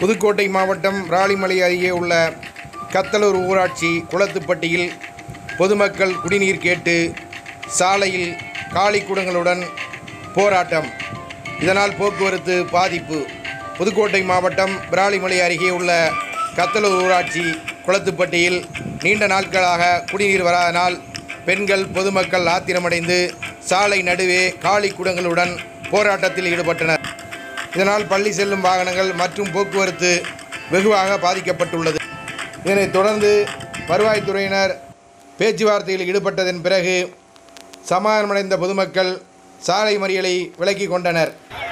புதுக்கோட்டை மாவட்டம் விராலிமலை அருகே உள்ள கத்தலூர் ஊராட்சி குளத்துப்பட்டியில் பொதுமக்கள் குடிநீர் கேட்டு சாலையில் காலி குடங்களுடன் போராட்டம் இதனால் போக்குவரத்து பாதிப்பு புதுக்கோட்டை மாவட்டம் விராலிமலை அருகே உள்ள கத்தலூர் ஊராட்சி குளத்துப்பட்டியில் நீண்ட நாட்களாக குடிநீர் வராதனால் பெண்கள் பொதுமக்கள் ஆத்திரமடைந்து சாலை நடுவே காலி குடங்களுடன் போராட்டத்தில் ஈடுபட்டனர் இதனால் பள்ளி செல்லும் வாகனங்கள் மற்றும் போக்குவரத்து வெகுவாக பாதிக்கப்பட்டுள்ளது இதனைத் தொடர்ந்து வருவாய்த்துறையினர் பேச்சுவார்த்தையில் ஈடுபட்டதன் பிறகு சமாதானமடைந்த பொதுமக்கள் சாலை மறியலை விலக்கிக் கொண்டனர்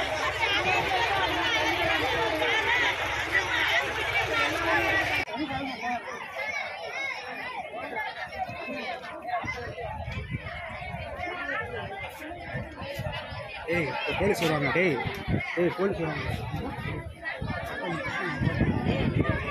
ஏய் இப்போ போலீஸ் வருவாங்க டேய் டேய் போலீஸ் வருவாங்க